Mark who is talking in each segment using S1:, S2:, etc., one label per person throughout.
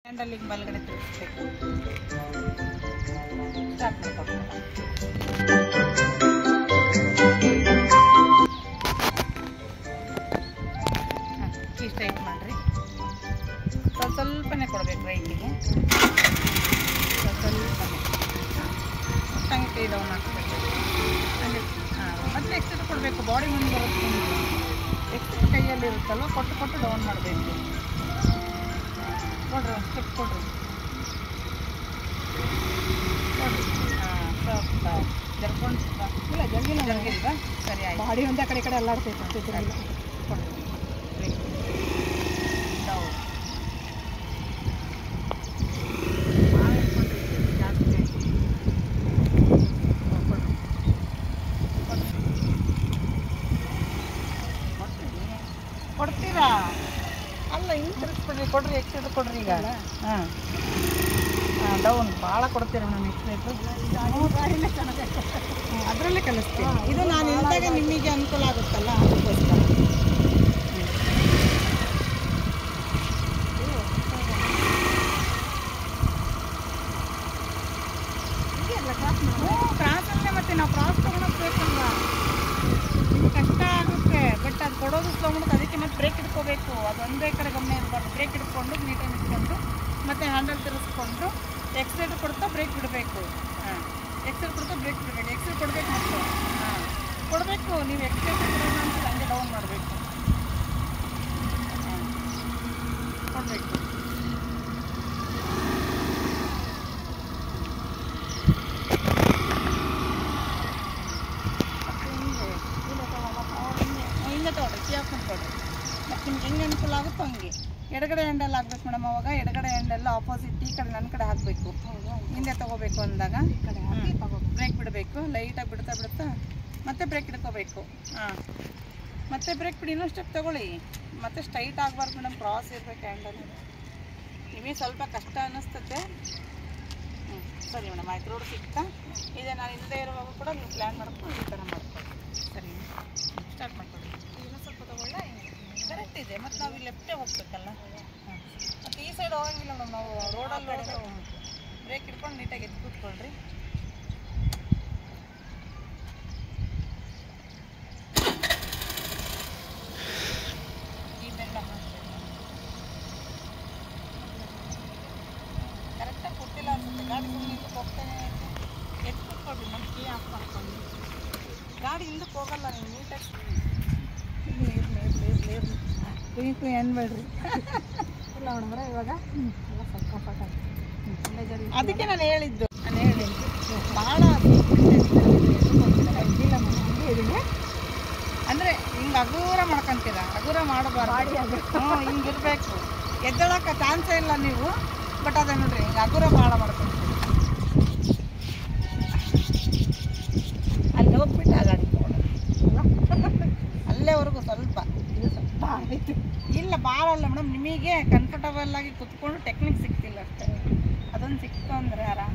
S1: Handling ಬಲಗಡೆ ತಿರುಗಿಸ್ಬೇಕು start ಮಾಡ್ಕೊಂಡು ಹಾಂ ಕೀ ಸ್ಟ್ರೈಟ್ ಮಾಡಿರಿ ಸ್ವಲ್ಪ ಸ್ವಲ್ಪನೇ ಕೊಡ್ಬೇಕು ರೈಟಿಗೆ ಸ್ವಲ್ಪ ಸ್ವಲ್ಪನೇ ಹಂಗೆ ಕೈ ಡೌನ್ ಹಾಕ್ಬೇಕು ಹಂಗೆ ಹಾಂ ಮತ್ತೆ ಎಕ್ಸಿಟ್ ಕೊಡಬೇಕು ಬಾಡಿ ಮುಂದೆ ಬರುತ್ತೆ ಎಕ್ಸಿಟ್ ಕೈಯಲ್ಲಿ ಇರುತ್ತಲ್ವ ಕೊಟ್ಟು ಕೊಟ್ಟು ಡೌನ್ ಮಾಡಬೇಕು ಕೊಡ್ರಿ ಒಂದು ಸ್ಟೆಪ್ ಕೊಡ್ರಿ ಕೊಡ್ರಿ ಹಾಂ ಸ್ವಲ್ಪ ಜರ್ಕೊಂಡು ಇಲ್ಲ ಜರ್ಗಿಲ್ಲ ಜರ್ಗಿಲ್ವಾ ಸರಿ ಆಯ್ತು
S2: ಬಾಡಿ ಒಂದೇ ಕಡೆ ಈ ಕಡೆ ಅಲ್ಲಾಡ್ತೈತೆ
S1: ಸರಿ. ಕೊಡ್ರಿ ಬ್ರೇಕ್ ಡೌನ್ ಕೊಡ್ತೀರಾ ಅಲ್ಲ ಹಿಂಗೆ ತಿರ್ಗಿಸ್ಬಿಡ್ರಿ ಕೊಡ್ರಿ ಎಕ್ಸಿಟ್ ಕೊಡ್ರಿ ಈಗ ಹಾಂ ಹಾಂ ಡೌನ್ ಭಾಳ ಕೊಡ್ತೀರ ಮೇಡಮ್ ಎಕ್ಸಿಟ್ ಅದರಲ್ಲೇ ಕಲಿಸ್ತೀನಿ ಇದು ನಾನು ಇಲ್ದಾಗ ನಿಮಗೆ ಅನುಕೂಲ ಆಗುತ್ತಲ್ಲ ಅದಕ್ಕೋಸ್ಕರ ಕ್ರಾಸಲ್ಲೇ ಮತ್ತೆ ನಾವು ಕ್ರಾಸ್ ತೊಗೊಂಡೋಗ್ಬೇಕಲ್ವ ನಿಮ್ಗೆ ಕಷ್ಟ ಆಗುತ್ತೆ ಬಟ್ ಅದು ಕೊಡೋದು ತೊಗೊಂಡು ಅದಕ್ಕೆ ಮತ್ತೆ ಬ್ರೇಕ್ ಹಿಡ್ಕೋಬೇಕು ಅದು ಒಂದೇ ಕಡೆ ಗಮನ ಇರಬಾರ್ದು ಬ್ರೇಕ್ ಹಿಡ್ಕೊಂಡು ನೀಟಾಗಿ ನಿಂತ್ಕೊಂಡು ಮತ್ತೆ ಹ್ಯಾಂಡಲ್ ತಿರ್ಸ್ಕೊಂಡು ಎಕ್ಸೈಡ್ ಕೊಡ್ತಾ ಬ್ರೇಕ್ ಬಿಡಬೇಕು ಹಾಂ ಎಕ್ಸೈಡ್ ಕೊಡ್ತಾ ಬ್ರೇಕ್ ಬಿಡಬೇಕು ಎಕ್ಸೈಡ್ ಕೊಡಬೇಕು ಮತ್ತು ಹಾಂ ಕೊಡಬೇಕು ನೀವು ಎಕ್ಸೈಡ್ ಕೊಡೋಣ ಅಂತ ಹಂಗೆ ಡೌನ್ ಮಾಡಬೇಕು ಹಾಂ ಕೊಡಬೇಕು ಹಿಂಗೆ ತೊಗೊಳ್ರಿ ಕೀ ಹಾಕೊಂಡು ಕೊಡ್ರಿ ಮತ್ತು ನಿಮ್ಗೆ ಹೆಂಗೆ ಅನುಕೂಲ ಆಗುತ್ತೋ ಹಂಗೆ ಎಡಗಡೆ ಹ್ಯಾಂಡಲ್ ಹಾಕ್ಬೇಕು ಮೇಡಮ್ ಅವಾಗ ಎಡಗಡೆ ಹ್ಯಾಂಡಲ್ ಆಪೋಸಿಟ್ ಈ ಕಡೆ ನನ್ನ ಕಡೆ ಹಾಕಬೇಕು ಹಿಂದೆ ತೊಗೋಬೇಕು ಅಂದಾಗ ಬ್ರೇಕ್ ಬಿಡಬೇಕು ಲೈಟಾಗಿ ಬಿಡ್ತಾ ಬಿಡ್ತಾ ಮತ್ತೆ ಬ್ರೇಕ್ ಹಿಡ್ಕೋಬೇಕು ಹಾಂ ಮತ್ತೆ ಬ್ರೇಕ್ ಬಿಡಿ ಇನ್ನೊಂದು ಸ್ಟೆಪ್ ತೊಗೊಳ್ಳಿ ಮತ್ತೆ ಸ್ಟ್ರೈಟ್ ಆಗಬಾರ್ದು ಮೇಡಮ್ ಕ್ರಾಸ್ ಇರ್ಬೇಕು ಹ್ಯಾಂಡಲ್ ನಿಮಗೆ ಸ್ವಲ್ಪ ಕಷ್ಟ ಅನ್ನಿಸ್ತತೆ ಹ್ಞೂ ಸರಿ ಮೇಡಮ್ ಆಯ್ತು ರೋಡ್ ಸಿಗ್ತಾ ಇದೆ ನಾನು ಇಲ್ಲದೆ ಇರುವಾಗ ಕೂಡ ನೀವು ಪ್ಲ್ಯಾನ್ ಮಾಡ್ಕೊಂಡು ಈ ಥರ ಮಾಡ್ಕೊಳ್ಳಿ ಸರಿ ಸ್ಟಾರ್ಟ್ ಮಾಡ್ಕೊಳ್ಳಿ ಇನ್ನೂ ಸ್ವಲ್ಪ ತಗೊಳ್ಳ ಕರೆಕ್ಟ್ ಇದೆ ಮತ್ತು ನಾವು ಇಲ್ಲಿ ಲೆಫ್ಟೇ ಹೋಗ್ಬೇಕಲ್ಲ ಹಾಂ ಮತ್ತು ಈ ಸೈಡ್ ಹೋಗಂಗಿಲ್ಲ ಮೇಡಮ್ ನಾವು ರೋಡಲ್ಲಿ ಬ್ರೇಕ್ ಹಿಡ್ಕೊಂಡು ನೀಟಾಗಿ ಎದ್ದು ಕೂತ್ಕೊಳ್ರಿ ಈ ಬೆಲ್ಲ ಕರೆಕ್ಟಾಗಿ ಕೊಟ್ಟಿಲ್ಲ ಅನ್ಸುತ್ತೆ ಗಾಡಿ ಸುಮ್ಮನೆ ಹಿಂದಕ್ಕೆ ಹೋಗ್ತಾನೆ ಐತೆ ಎದ್ದು ಕೂತ್ಕೊಳ್ರಿ ನಮ್ಮ ಕೀ ಆಫ್ ಮಾಡ್ಕೊಂಡು ಗಾಡಿ ಹಿಂದಕ್ಕೆ ಹೋಗಲ್ಲ ನೀವು ನೀಟಾಗಿ ಇರಲಿ ಇರಲಿ ಇರಲಿ ಇರಲಿ ಇರಲಿ ಕುಯ್ ಕುಯ್ ಅನ್ಬೇಡ್ರಿ
S2: ಇಲ್ಲ ಮೇಡಮ್ರೆ ಇವಾಗ ಎಲ್ಲ ಸ್ವಲ್ಪ ಕಂಫರ್ಟ್ ಆಗಿದೆ
S1: ಅದಕ್ಕೆ ನಾನು ಹೇಳಿದ್ದು ನಾನು ಹೇಳಿದ್ದು ಭಾಳ
S2: ಇಲ್ಲ ಮೇಡಮ್ ಹಂಗೆ ಇದೀನಿ
S1: ಅಂದರೆ ಹಿಂಗೆ ಹಗೂರ ಮಾಡ್ಕೊಂತೀರ ಹಗೂರ ಮಾಡಬಾರ್ದು ಹ್ಞೂ ಹಿಂಗಿರ್ಬೇಕು ಎದ್ದೇಳಕ್ಕೆ ಚಾನ್ಸೇ ಇಲ್ಲ ನೀವು ಬಟ್ ಅದೇ ನೋಡ್ರಿ ಹಿಂಗೆ ಹಗುರ ಭಾಳ ಮಾಡ್ಕೊಂತೀರಿ ಅಲ್ಲಿ ಹೋಗ್ಬಿಟ್ಟು ಆ ಗಾಡಿ ತಗೊಂಡು ಅಲ್ಲೇವರೆಗೂ ಸ್ವಲ್ಪ
S2: ಇದು ಸ್ವಲ್ಪ ಆಯ್ತು
S1: ಇಲ್ಲ ಭಾಳ ಅಲ್ಲ ಮೇಡಮ್ ನಿಮಗೆ ಕಂಫರ್ಟಬಲ್ ಆಗಿ ಕುತ್ಕೊಂಡು ಟೆಕ್ನಿಕ್ ಸಿಗ್ತಿಲ್ಲ ಅಷ್ಟೇ ಅದೊಂದು ಸಿಕ್ತು ಅಂದರೆ ಆರಾಮ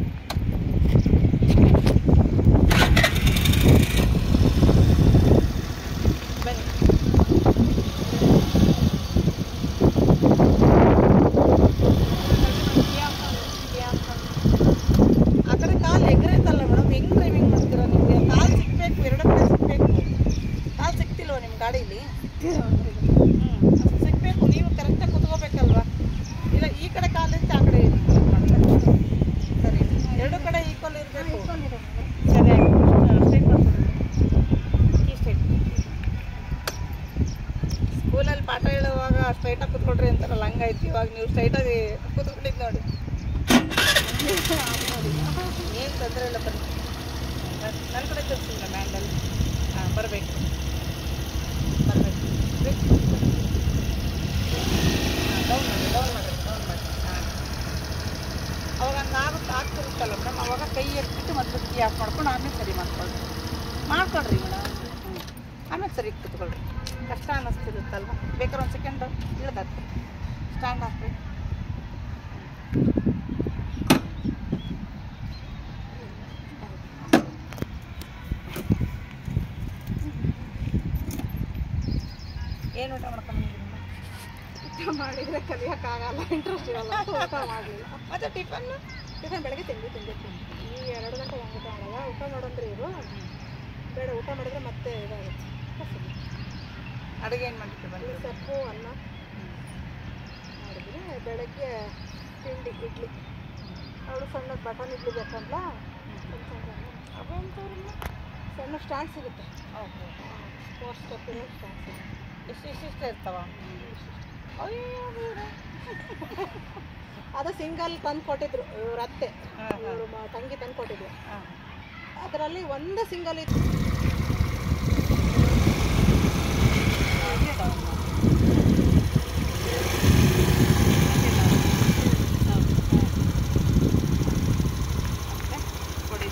S1: ಬನ್ನಿ ಆ ಕಡೆ ಕಾಲು ಎಗರೈತಲ್ಲ ಮೇಡಮ್ ಹೆಂಗ್ ಡ್ರೈವಿಂಗ್ ಮಾಡ್ತೀರಾ ನಿಮಗೆ ಕಾಲು ಸಿಗ್ಬೇಕು ಎರಡು ಕಡೆ ಸಿಗ್ಬೇಕು ಕಾಲು ಸಿಗ್ತಿಲ್ವ ನಿಮ್ಮ ಗಾಡೀಲಿ ಹ್ಮ್. ಸಿಗ್ಬೇಕು ನೀವು ಕರೆಕ್ಟಾಗಿ ಕುತ್ಕೋಬೇಕಲ್ವಾ ಇಲ್ಲ ಈ ಕಡೆ ಕಾಲಿತ್ತು ಆ ಕಡೆ ಇತ್ತು ಸರಿ ಎರಡು ಕಡೆ ಈಕ್ವಲ್ ಇರಬೇಕು ಸರಿ ಸ್ಟ್ರೈಟ್ ಮಾಡ್ಕೊಳ್ಳಿ ಈ ಸ್ಟ್ರೈಟ್ ಸ್ಕೂಲಲ್ಲಿ ಪಾಠ ಹೇಳುವಾಗ ಸ್ಟ್ರೈಟಾಗಿ ಕುತ್ಕೊಳ್ರಿ ಅಂತಾರಲ್ಲ ಹಂಗಾಯ್ತು ಇವಾಗ ನೀವು ಸ್ಟ್ರೈಟಾಗಿ ಕುತ್ಕೊಂಡಿದ್ದು ನೋಡಿ ಏನು ತೊಂದರೆ ಇಲ್ಲ ಬನ್ನಿ ನನ್ನ ಕಡೆ ತೋರಿಸಿ ನಮ್ಮ ಹ್ಯಾಂಡಲ್ ಹಾಂ ಬರಬೇಕು ಬರಬೇಕು ಡೌನ್ ಮಾಡಿ ಡೌನ್ ಮಾಡಿ ಡೌನ್ ಮಾಡಿ ಹಾಂ ಅವಾಗ ಹಂಗಾಗುತ್ತೆ ಆಗ್ತಿರುತ್ತಲ್ಲ ಮೇಡಮ್ ಅವಾಗ ಕೈ ಎತ್ಬಿಟ್ಟು ಮತ್ತೆ ಕೀ ಆಫ್ ಮಾಡ್ಕೊಂಡು ಆಮೇಲೆ ಸರಿ ಮಾಡ್ಕೊಳ್ರಿ ಮಾಡ್ಕೊಳ್ರಿ ಮೇಡಮ್ ಹ್ಞೂ ಆಮೇಲೆ ಸರಿ ಕುತ್ಕೊಳ್ರಿ ಕಷ್ಟ ಅನ್ನಿಸ್ತಿರುತ್ತಲ್ವ ಬೇಕಾದ್ರೆ ಒಂದು ಸೆಕೆಂಡ್ ಇಳ್ದತ್ತೆ ಸ್ಟ್ಯಾಂಡ್ ಹಾಕ್ರಿ ಏನು ಊಟ ಮಾಡ್ಕೊಂಡು
S2: ಮಾಡಿದ್ರೆ ಬೇರೆ ಕಲಿಯೋಕ್ಕಾಗಲ್ಲ ಇಂಟ್ರೆಸ್ಟ್ ಇರಲ್ಲ ಅಂತ ಊಟ ಮಾಡಲಿಲ್ಲ
S1: ಮತ್ತೆ ಟಿಫನ್
S2: ಟಿಫನ್ ಬೆಳಗ್ಗೆ ತಿಂಡಿ ತಿಂದಿರ್ತೀನಿ ಈ ಎರಡು ಗಂಟೆ ಒಂದು ಊಟ ಮಾಡಲ್ಲ ಊಟ ಮಾಡಂದ್ರೆ ಇರು ಬೇಡ ಊಟ ಮಾಡಿದ್ರೆ ಮತ್ತೆ ಇದಾಗುತ್ತೆ ಹಸಿವು.
S1: ಅಡುಗೆ ಏನು ಮಾಡಿಟ್ಟು
S2: ಅಲ್ಲಿ
S1: ಬಂದು
S2: ಸೊಪ್ಪು ಅನ್ನ ಮಾಡಿದ್ರೆ ಬೆಳಗ್ಗೆ ತಿಂಡಿ ಇಡ್ಲಿ ಅವಳು ಸಣ್ಣ ಬಟನ್ ಇಡ್ಲಿ ಬೇಕಂದ್ಲ ಸಣ್ಣ ಸಣ್ಣ ಸಣ್ಣ ಸ್ಟ್ಯಾಂಡ್ ಸಿಗುತ್ತೆ ಸ್ಪೋರ್ಟ್ಸ್ ಸ್ಟೆಪ್ ಇರೋ ಸ್ಟ್ಯಾಂಡ್ ಸಿಗುತ್ತೆ
S1: ಎಷ್ಟು ಇಷ್ಟಿಷ್ಟ ಇರ್ತಾವ ಅಯ್ಯೋ ದೇವ್ರೇ.
S2: ಅದು ಸಿಂಗಲ್ ತಂದು ಕೊಟ್ಟಿದ್ರು ಇವ್ರ ಅತ್ತೆ
S1: ಹಾ, ಹಾ.
S2: ಇವ್ರ ಮ- ತಂಗಿ ತಂದು ಕೊಟ್ಟಿದ್ರು
S1: ಹಾ.
S2: ಅದರಲ್ಲಿ ಒಂದು ಸಿಂಗಲ್ ಇತ್ತು
S1: ಕೊಡಿ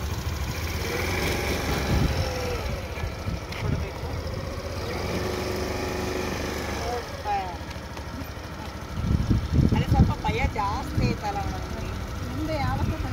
S1: ಕೊಡಬೇಕು ಅದೇ ಸ್ವಲ್ಪ ಭಯ ಜಾಸ್ತಿ ಐತಲ್ಲ ಮೇಡಮ್
S2: ಮುಂದೆ ಯಾವತ್ತೂ